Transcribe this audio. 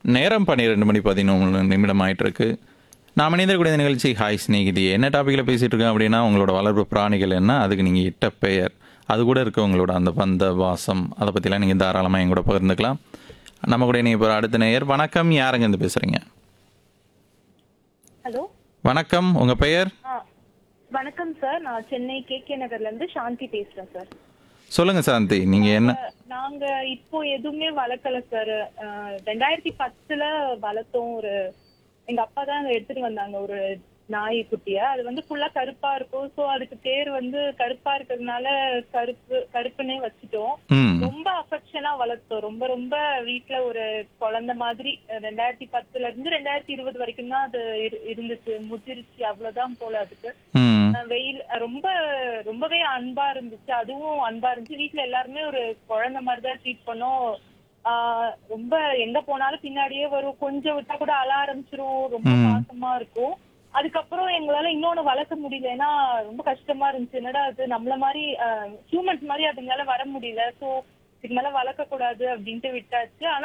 நேரம் பன்னிரெண்டு மணி பதினொன்று நிமிடம் ஆயிட்டு இருக்கு நான் மனிதக்கூடிய இந்த நிகழ்ச்சி ஹாய் ஸ்நேகிதி என்ன டாப்பிக்கில் பேசிகிட்டு இருக்கேன் அப்படின்னா உங்களோட வளர்ப்பு பிராணிகள் என்ன அதுக்கு நீங்கள் இட்ட பெயர் அது கூட இருக்க உங்களோட அந்த பந்த வாசம் அதை பற்றிலாம் நீங்கள் தாராளமாக என் கூட பகிர்ந்துக்கலாம் நம்ம கூட நீங்கள் இப்போ அடுத்த நேயர் வணக்கம் யாருங்க இருந்து பேசுகிறீங்க ஹலோ வணக்கம் உங்கள் பெயர் ஆ வணக்கம் சார் நான் சென்னை கே கே நகர்ல இருந்து சாந்தி பேசுறேன் சார் சொல்லுங்கள் சாந்தி நீங்கள் என்ன அஹ், நாங்க இப்போ எதுவுமே வளர்க்கல சார் அஹ், ரெண்டாயிரத்தி பத்துல வளர்த்தோம் ஒரு எங்க அப்பா தான் அங்க எடுத்துட்டு வந்தாங்க ஒரு நாய் குட்டிய அது வந்து ஃபுல்லா கருப்பா இருக்கும் சோ அதுக்கு பேர் வந்து கருப்பா இருக்கிறதுனால கருப்பு கருப்புன்னே வச்சுட்டோம் ம் ரொம்ப அஃபெக்ஷனா வளர்த்தோம் ரொம்ப ரொம்ப வீட்ல ஒரு குழந்தை மாதிரி அஹ், ரெண்டாயிரத்தி பத்துல இருந்து ரெண்டாயிரத்தி இருபது வரைக்கும் தான் அது இரு- இருந்துச்சு முதிர்ச்சி அவ்வளவுதான் போல அதுக்கு ம் அஹ் வெயில் அஹ் ரொம்ப ரொம்பவே அன்பா இருந்துச்சு அதுவும் அன்பா இருந்துச்சு வீட்ல எல்லாருமே ஒரு குழந்தை மாதிரி தான் ட்ரீட் பண்ணோம் ஆஹ் ரொம்ப எங்க போனாலும் பின்னாடியே வரும் கொஞ்சம் விட்டா கூட அழ ஆரம்பிச்சிரும் ரொம்ப ம். பாசமா இருக்கும் அதுக்கப்புறம் எங்களால இன்னொன்னு வளர்க்க முடியல ஏன்னா ரொம்ப கஷ்டமா இருந்துச்சு என்னடா அது நம்மள மாதிரி ஹியூமன்ஸ் மாதிரி அதுங்களால வர முடியல சோ இதுக்கு மேல வளர்க்க கூடாது அப்படின்ட்டு விட்டாச்சு ஆனா